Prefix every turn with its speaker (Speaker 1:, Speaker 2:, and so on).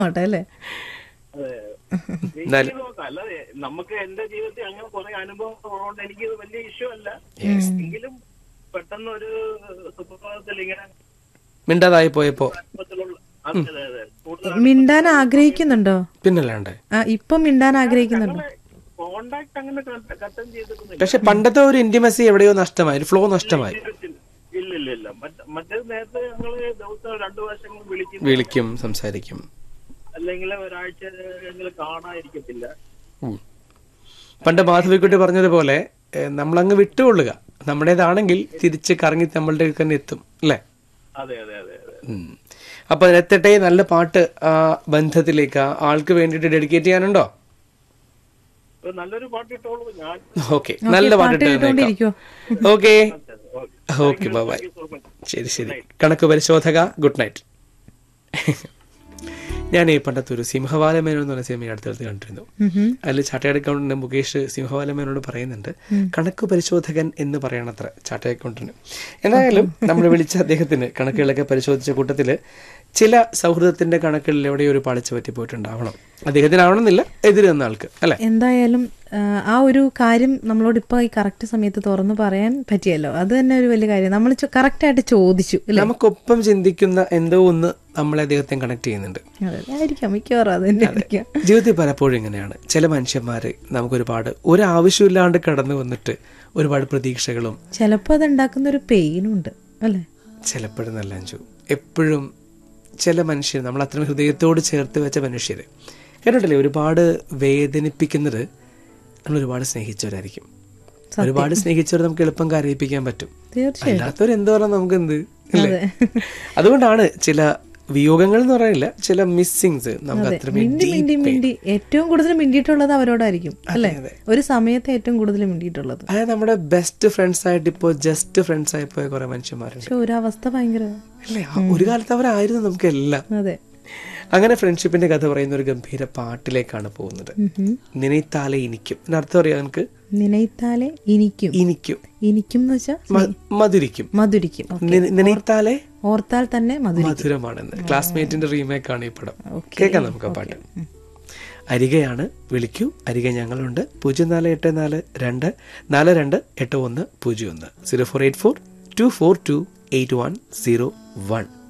Speaker 1: ആട്ടെ അല്ലേ
Speaker 2: അതെ.
Speaker 3: എന്നാലും-
Speaker 2: എനിക്ക് നോക്കാം. അല്ലാതെ നമുക്ക് എന്റെ ജീവിതത്തിൽ അങ്ങനെ കുറെ അനുഭവം ഉള്ളതുകൊണ്ട് എനിക്ക് ഇത് വലിയ ഇഷ്യൂ അല്ല എങ്കിലും പെട്ടെന്ന് ഒരു സുപ്രഭാതത്തിൽ ഇങ്ങനെ
Speaker 3: മിണ്ടാതായി പോയപ്പോ
Speaker 2: ആത്മത്തിലുള്ള അതെ, അതെ, അതെ. കൂടുതൽ
Speaker 1: മിണ്ടാൻ ആഗ്രഹിക്കുന്നുണ്ടോ
Speaker 3: പിന്നല്ലാണ്ട്
Speaker 1: ആ ഇപ്പൊ മിണ്ടാൻ ആഗ്രഹിക്കുന്നുണ്ടോ
Speaker 2: കോണ്ടാക്ട് അങ്ങനെ കട്ടൻ ചെയ്തിട്ടൊന്നുമില്ല
Speaker 3: പക്ഷെ പണ്ടത്തെ ഒരു ഇന്റിമസി എവിടെയോ നഷ്ടമായി ഒരു ഫ്ലോ നഷ്ടമായി
Speaker 2: ഇല്ല ഇല്ല ഇല്ല മറ്റ- മറ്റേത് നേരത്തെ ഞങ്ങള് ദിവസം രണ്ടു പ്രാവശ്യം വിളിക്കും
Speaker 3: വിളിക്കും സംസാരിക്കും
Speaker 2: അല്ലെങ്കിൽ ഒരാഴ്ച എങ്കിലും കാണാതിരിക്കത്തില്ല
Speaker 3: ഉം. പണ്ട് മാധവിക്കുട്ടി പറഞ്ഞതുപോലെ ഏ, നമ്മളങ്ങ് വിട്ടുകൊള്ളുക നമ്മുടേതാണെങ്കിൽ തിരിച്ച് കറങ്ങി നമ്മളുടെ അടുക്കൽ തന്നെ എത്തും അല്ലേ
Speaker 2: അതെ അതെ അതെ അതെ
Speaker 3: ഉം. അപ്പൊ എത്തട്ടെ നല്ല പാട്ട് ആ ബന്ധത്തിലേക്ക് ആ ആൾക്ക് വേണ്ടിയിട്ട് ഡെഡിക്കേറ്റ് ചെയ്യാനുണ്ടോ
Speaker 2: ഒരു നല്ലൊരു പാട്ട് ഇട്ടോളൂ ഞാൻ
Speaker 3: ഓക്കെ നല്ല പാട്ട്
Speaker 1: പാട്ട് കേട്ടോണ്ടിരിക്കുവോ
Speaker 3: ഓക്കെ
Speaker 2: ഓക്കെ
Speaker 3: ഓക്കെ ബൈ ശരി ശരി കണക്ക് പരിശോധക ഗുഡ് നൈറ്റ് ഞാൻ ഈ പണ്ടത്തെ ഒരു സിംഹവാലമേനോ എന്ന് പറഞ്ഞ സിനിമ അടുത്തടുത്ത് കണ്ടിരുന്നു അതിൽ ചാർട്ടേഡ് അക്കൗണ്ടന്റ് മുകേഷ് സിംഹവാലമേനോട് പറയുന്നുണ്ട് കണക്ക് പരിശോധകൻ എന്ന് പറയണത്ര ചാർട്ടേഡ് അക്കൗണ്ടന്റ് എന്തായാലും നമ്മൾ വിളിച്ച അദ്ദേഹത്തിന് കണക്കുകളൊക്കെ പരിശോധിച്ച കൂട്ടത്തില് ചില സൗഹൃദത്തിന്റെ കണക്കുകളിൽ എവിടെയോ ഒരു പാളിച്ച പറ്റി പോയിട്ടുണ്ടാവണം അദ്ദേഹത്തിനാവണമെന്നില്ല എതിര് നിന്ന ആൾക്ക് അല്ലെ
Speaker 1: എന്തായാലും ആ, ആ ഒരു കാര്യം നമ്മളോട് ഇപ്പൊ ഈ കറക്റ്റ് സമയത്ത് തുറന്നു പറയാൻ പറ്റിയല്ലോ അത് തന്നെ ഒരു വലിയ കാര്യം നമ്മൾ കറക്റ്റ് ആയിട്ട് ചോദിച്ചു അല്ലേ
Speaker 3: നമുക്കൊപ്പം ചിന്തിക്കുന്ന എന്തോ ഒന്ന് നമ്മളെ അദ്ദേഹത്തെ കണക്ട് ചെയ്യുന്നുണ്ട്
Speaker 1: അതെ ആയിരിക്കാം മിക്കവാറും അത് തന്നെ ആയിരിക്കാം
Speaker 3: ജീവിതത്തിൽ പലപ്പോഴും ഇങ്ങനെയാണ് ചില മനുഷ്യന്മാര് നമുക്കൊരുപാട് ഒരു ആവശ്യമില്ലാണ്ട് കടന്നു വന്നിട്ട് ഒരുപാട് പ്രതീക്ഷകളും
Speaker 1: ചിലപ്പോ അത് ഉണ്ടാക്കുന്ന ഒരു പെയിനും ഉണ്ട് അല്ലേ
Speaker 3: ചിലപ്പോഴും നല്ല അഞ്ചു എപ്പോഴും ചില മനുഷ്യർ നമ്മൾ അത്രയും ഹൃദയത്തോട് ചേർത്ത് വെച്ച മനുഷ്യർ കേട്ടിട്ടില്ലേ ഒരുപാട് വേദനിപ്പിക്കുന്നത് നമ്മൾ ഒരുപാട് സ്നേഹിച്ചവരായിരിക്കും ഒരുപാട് സ്നേഹിച്ചവർ നമുക്ക് എളുപ്പം കരയിപ്പിക്കാൻ പറ്റും
Speaker 1: തീർച്ചയായും
Speaker 3: അല്ലാത്തവർ എന്ത് പറഞ്ഞാൽ നമുക്ക് എന്ത് ഇല്ലേ അതുകൊണ്ടാണ് ചില വിയോഗങ്ങൾ എന്ന് പറയില്ല ചില മിസ്സിങ്സ് നമുക്ക് അത്രയും
Speaker 1: മിണ്ടി മിണ്ടി മിണ്ടി ഏറ്റവും കൂടുതൽ മിണ്ടിയിട്ടുള്ളത് അവരോടായിരിക്കും അല്ലേ ഒരു സമയത്ത് ഏറ്റവും കൂടുതൽ മിണ്ടിയിട്ടുള്ളത്
Speaker 3: അതായത് നമ്മുടെ ബെസ്റ്റ് ഫ്രണ്ട്സ് ആയിട്ട് ഇപ്പോ ജസ്റ്റ് ഫ്രണ്ട്സ് ആയി പോയ കുറെ മനുഷ്യന്മാരുണ്ട്
Speaker 1: പക്ഷെ ഒരു അവസ്ഥ ഭയങ്കര
Speaker 3: അല്ലേ ആ ഒരു കാലത്ത് അവരായിരുന്നു നമുക്ക് എല്ലാം
Speaker 1: അതെ
Speaker 3: അങ്ങനെ ഫ്രണ്ട്ഷിപ്പിന്റെ കഥ പറയുന്ന ഒരു ഗംഭീര പാട്ടിലേക്കാണ് പോകുന്നത് നിനൈത്താലെ ഇനിക്കും ഇതിനർത്ഥം അറിയാം നമുക്ക്
Speaker 1: നിനയിത്താലെ ഇനിക്കും
Speaker 3: ഇനിക്കും
Speaker 1: ഇനിക്കും എന്ന് വെച്ചാ
Speaker 3: മ- മധുരിക്കും
Speaker 1: മധുരിക്കും
Speaker 3: നി- നിനൈത്താലെ
Speaker 1: ഓർത്താൽ തന്നെ മധുരിക്കും
Speaker 3: മധുരമാണെന്ന് ക്ലാസ്മേറ്റിന്റെ റീമേക്ക് ആണ് ഈ പടം കേൾക്കാം നമുക്ക് ആ പാട്ട് അരികയാണ് വിളിക്കൂ അരികെ ഞങ്ങളുണ്ട് പൂജ്യം നാല് എട്ട് നാല് രണ്ട് നാല് രണ്ട് എട്ട് ഒന്ന് പൂജ്യം ഒന്ന് zero four eight four two four two eight one zero one